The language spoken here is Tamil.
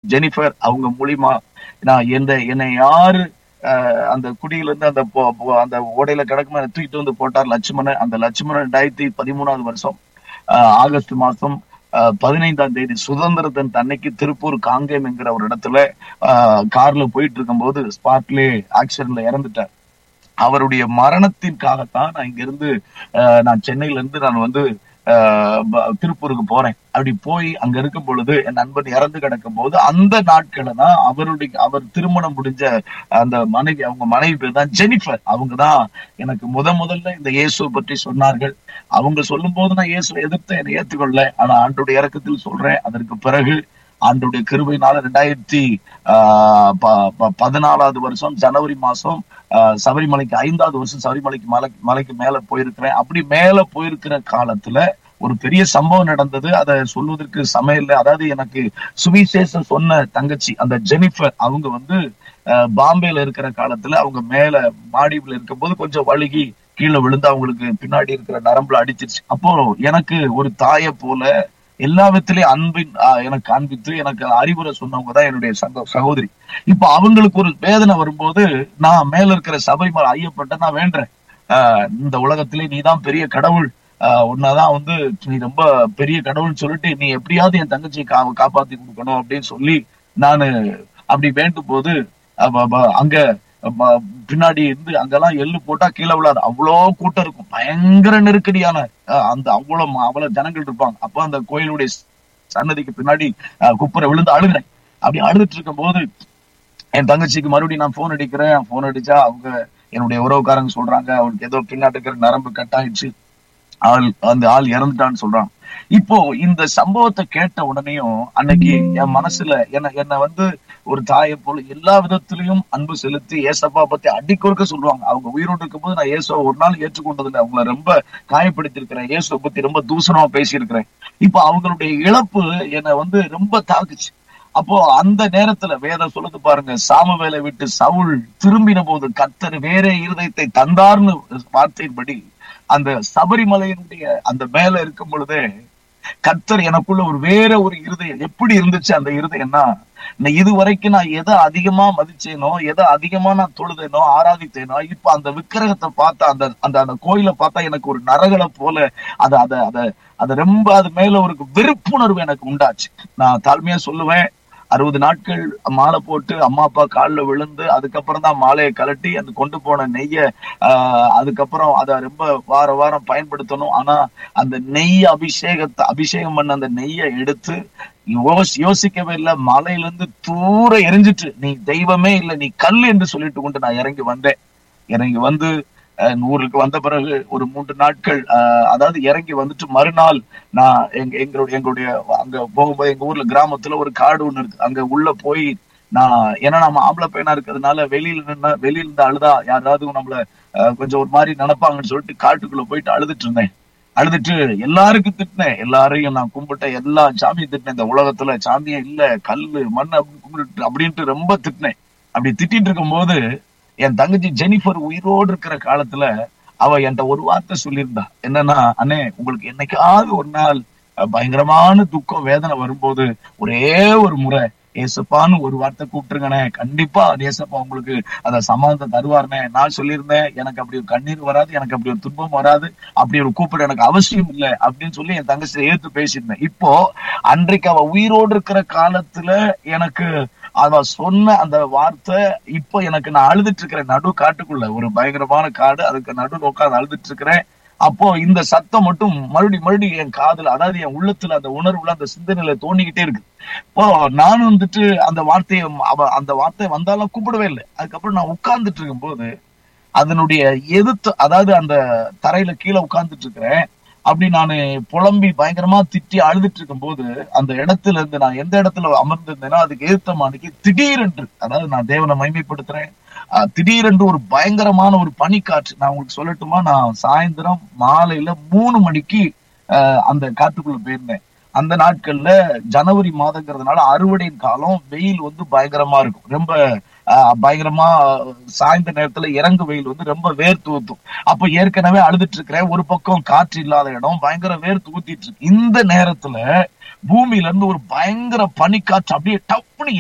ஜெனிஃபர் அவங்க மூலியமா நான் எந்த என்னை யாரு அஹ், அந்த குடியில இருந்து அந்த பொ- பொ- அந்த ஓடையில கிடக்குமா தூக்கிட்டு வந்து போட்டார் லட்சுமணன் அந்த லட்சுமணன் ரெண்டாயிரத்தி பதிமூணாவது வருஷம் அஹ், ஆகஸ்ட் மாசம் அஹ், பதினைந்தாம் தேதி சுதந்திரத்தின் அன்னைக்கு திருப்பூர் காங்கேயம் என்கிற ஒரு இடத்துல அஹ், கார்ல போயிட்டு இருக்கும்போது ஸ்பாட்லே ஆக்சிடென்ட்ல இறந்துட்டார் அவருடைய மரணத்திற்காகத்தான் நான் இங்கிருந்து அஹ், நான் சென்னையில இருந்து நான் வந்து அஹ், ப- திருப்பூருக்கு போறேன் அப்படி போய் அங்க இருக்கும் பொழுது என் நண்பன் இறந்து கிடக்கும் போது அந்த நாட்களை தான் அவருடைய அவர் திருமணம் முடிஞ்ச அந்த மனைவி அவங்க மனைவி பேர் தான் ஜெனிஃபர் அவங்க தான் எனக்கு முத முதல்ல இந்த இயேசுவை பற்றி சொன்னார்கள் அவங்க சொல்லும் போது நான் இயேசுவை எதிர்த்து என்னை ஏத்துக்கொள்ள ஆனா ஆண்டுடைய இறக்கத்தில் சொல்றேன் அதற்கு பிறகு ஆண்டுடைய கிருபையினால ரெண்டாயிரத்தி ஆஹ் ப- ப- பதினாலாவது வருஷம் ஜனவரி மாசம் ஆஹ் சபரிமலைக்கு ஐந்தாவது வருஷம் சபரிமலைக்கு மலை மலைக்கு மேல போயிருக்கிறேன் அப்படி மேல போயிருக்கிற காலத்துல ஒரு பெரிய சம்பவம் நடந்தது அதை சொல்வதற்கு சமையல் அதாவது எனக்கு சுவிசேஷம் சொன்ன தங்கச்சி அந்த ஜெனிஃபர் அவங்க வந்து ஆஹ் பாம்பேல இருக்கிற காலத்துல அவங்க மேல மாடியில் இருக்கும்போது கொஞ்சம் வழுகி கீழே விழுந்து அவங்களுக்கு பின்னாடி இருக்கிற நரம்புல அடிச்சிருச்சு அப்போ எனக்கு ஒரு தாயை போல எல்லா விதத்திலையும் அன்பின் ஆஹ் எனக்கு காண்பித்து எனக்கு அறிவுரை சொன்னவங்க தான் என்னுடைய சக சகோதரி இப்ப அவங்களுக்கு ஒரு வேதனை வரும்போது நான் மேல இருக்கிற சபரிமலை ஐயப்பட்ட நான் வேண்டேன் ஆஹ் இந்த உலகத்திலே நீதான் பெரிய கடவுள் ஆஹ் உன்னதான் வந்து நீ ரொம்ப பெரிய கடவுள்னு சொல்லிட்டு நீ எப்படியாவது என் தங்கச்சியை கா காப்பாத்தி கொடுக்கணும் அப்படின்னு சொல்லி நானு அப்படி வேண்டும் போது அப்ப- அப்ப அங்க அப்ப பின்னாடி இருந்து அங்கெல்லாம் எள்ளு போட்டா கீழே விழாது அவ்வளோ கூட்டம் இருக்கும் பயங்கர நெருக்கடியான அஹ், அந்த அவ்வளவு அவ்வளவு ஜனங்கள் இருப்பாங்க அப்ப அந்த கோயிலுடைய சன்னதிக்கு பின்னாடி அஹ், குப்புற விழுந்து அழுகிறேன் அப்படி அழுதுட்டு இருக்கும் போது என் தங்கச்சிக்கு மறுபடியும் நான் போன் அடிக்கிறேன் போன் அடிச்சா அவங்க என்னுடைய உறவுக்காரங்க சொல்றாங்க அவளுக்கு ஏதோ பின்னாடி இருக்கிற நரம்பு கட் ஆயிடுச்சு ஆள் அந்த ஆள் இறந்துட்டான்னு சொல்றான் இப்போ இந்த சம்பவத்தை கேட்ட உடனேயும் அன்னைக்கு என் மனசுல என்ன என்ன வந்து ஒரு தாயை போல எல்லா விதத்திலையும் அன்பு செலுத்தி ஏசப்பா பத்தி அடிக்கொடுக்க சொல்லுவாங்க அவங்க உயிரோடு இருக்கும்போது நான் இயேசுவை ஒரு நாள் ஏற்றுக்கொண்டதில்லை அவங்கள ரொம்ப காயப்படுத்திருக்கிறேன் இயேசுவை பத்தி ரொம்ப தூசணமா பேசியிருக்கிறேன் இப்போ அவங்களுடைய இழப்பு என்னை வந்து ரொம்ப தாக்குச்சு அப்போ அந்த நேரத்துல வேதம் சொல்லுது பாருங்க சாமுவேலை விட்டு சவுல் திரும்பின போது கர்த்தர் வேற இருதயத்தை தந்தார்னு வார்த்தையின்படி அந்த சபரிமலையினுடைய அந்த மேல இருக்கும் பொழுதே கர்த்தர் எனக்குள்ள ஒரு வேற ஒரு இருதயம் எப்படி இருந்துச்சு அந்த இருதயம்னா நான் இது வரைக்கும் நான் எதை அதிகமா மதிச்சேனோ எதை அதிகமா நான் தொழுதேனோ ஆராதித்தேனோ இப்ப அந்த விக்கிரகத்தை பார்த்தா அந்த அந்த அந்த கோயிலை பார்த்தா எனக்கு ஒரு நரகளை போல அத அத அத அது ரொம்ப அது மேல ஒரு வெறுப்புணர்வு எனக்கு உண்டாச்சு நான் தாழ்மையா சொல்லுவேன் அறுபது நாட்கள் மாலை போட்டு அம்மா அப்பா காலில் விழுந்து அதுக்கப்புறம் தான் மாலையை கலட்டி அந்த கொண்டு போன நெய்ய ஆஹ் அதுக்கப்புறம் அதை ரொம்ப வார வாரம் பயன்படுத்தணும் ஆனா அந்த நெய் அபிஷேகத்தை அபிஷேகம் பண்ண அந்த நெய்யை எடுத்து யோசி யோசிக்கவே இல்லை மலையில இருந்து தூர எரிஞ்சிட்டு நீ தெய்வமே இல்லை நீ கல் என்று சொல்லிட்டு கொண்டு நான் இறங்கி வந்தேன் இறங்கி வந்து அஹ், ஊருக்கு வந்த பிறகு ஒரு மூன்று நாட்கள் அஹ், அதாவது இறங்கி வந்துட்டு மறுநாள் நான் எங்க எங்களுடைய எங்களுடைய அங்க போகும்போது எங்க ஊர்ல கிராமத்துல ஒரு காடு ஒண்ணு இருக்கு அங்க உள்ள போய் நான் ஏன்னா நம்ம ஆம்பளை பையனா இருக்கிறதுனால வெளியில நின்னா வெளியில இருந்து அழுதா யாராவது நம்மள அஹ், கொஞ்சம் ஒரு மாதிரி நினைப்பாங்கன்னு சொல்லிட்டு காட்டுக்குள்ள போயிட்டு அழுதுட்டு இருந்தேன் அழுதுட்டு எல்லாருக்கும் திட்டினேன் எல்லாரையும் நான் கும்பிட்டேன் எல்லா சாமியும் திட்டினேன் இந்த உலகத்துல சாமியே இல்ல கல்லு மண் அப்படின்னு கும்பிட்டு அப்படின்ட்டு ரொம்ப திட்டினேன் அப்படி திட்டிட்டு இருக்கும்போது என் தங்கச்சி ஜெனிஃபர் உயிரோடு இருக்கிற காலத்துல அவ என்கிட்ட ஒரு வார்த்தை சொல்லியிருந்தா என்னன்னா அண்ணே உங்களுக்கு என்னைக்காவது ஒரு நாள் அஹ், பயங்கரமான துக்கம் வேதனை வரும்போது ஒரே ஒரு முறை ஏசப்பான்னு ஒரு வார்த்தை கூப்பிட்டுருங்கண்ணே கண்டிப்பா ஏசப்பா உங்களுக்கு அந்த சமாதானம் தருவாருண்ணே நான் சொல்லியிருந்தேன் எனக்கு அப்படி ஒரு கண்ணீர் வராது எனக்கு அப்படி ஒரு துன்பம் வராது அப்படி ஒரு கூப்பிட எனக்கு அவசியம் இல்லை அப்படின்னு சொல்லி என் தங்கச்சி ஏத்து பேசியிருந்தேன் இப்போ அன்றைக்கு அவ உயிரோடு இருக்கிற காலத்துல எனக்கு அவ சொன்ன அந்த வார்த்தை இப்போ எனக்கு நான் அழுதுட்டு இருக்கிறேன் நடு காட்டுக்குள்ள ஒரு பயங்கரமான காடு அதுக்கு நடு உட்காந்து அழுதுட்டு இருக்கிறேன் அப்போ இந்த சத்தம் மட்டும் மறுபடி மறுபடியும் என் காதுல அதாவது என் உள்ளத்துல அந்த உணர்வுல அந்த சிந்தனையில தோண்டிக்கிட்டே இருக்கு இப்போ நானும் வந்துட்டு அந்த வார்த்தையை அவ அந்த வார்த்தை வந்தாலும் கூப்பிடவே இல்லை அதுக்கப்புறம் நான் உட்கார்ந்துட்டு இருக்கும்போது அதனுடைய எதிர்த்து அதாவது அந்த தரையில கீழே உட்கார்ந்துட்டு இருக்கிறேன் அப்படி நான் புலம்பி பயங்கரமா திட்டி அழுதுட்டு இருக்கும்போது அந்த இடத்துல இருந்து நான் எந்த இடத்துல அமர்ந்திருந்தேனோ அதுக்கு எதிர்த்த மாணிக்கு திடீரென்று அதாவது நான் தேவனை மைமைப்படுத்துறேன் அஹ், திடீரென்று ஒரு பயங்கரமான ஒரு பனிக்காற்று நான் உங்களுக்கு சொல்லட்டுமா நான் சாயந்தரம் மாலையில மூணு மணிக்கு அஹ், அந்த காட்டுக்குள்ள போயிருந்தேன் அந்த நாட்கள்ல ஜனவரி மாதங்கிறதுனால அறுவடையின் காலம் வெயில் வந்து பயங்கரமா இருக்கும் ரொம்ப ஆஹ், பயங்கரமா சாய்ந்த நேரத்துல இறங்கு வெயில் வந்து ரொம்ப வேர்த்து ஊத்தும் அப்ப ஏற்கனவே அழுதுட்டு இருக்கிறேன் ஒரு பக்கம் காற்று இல்லாத இடம் பயங்கர வேர்த்து ஊத்திட்டு இருக்கு இந்த நேரத்துல பூமியில இருந்து ஒரு பயங்கர பனிக்காற்று அப்படியே டப்புன்னு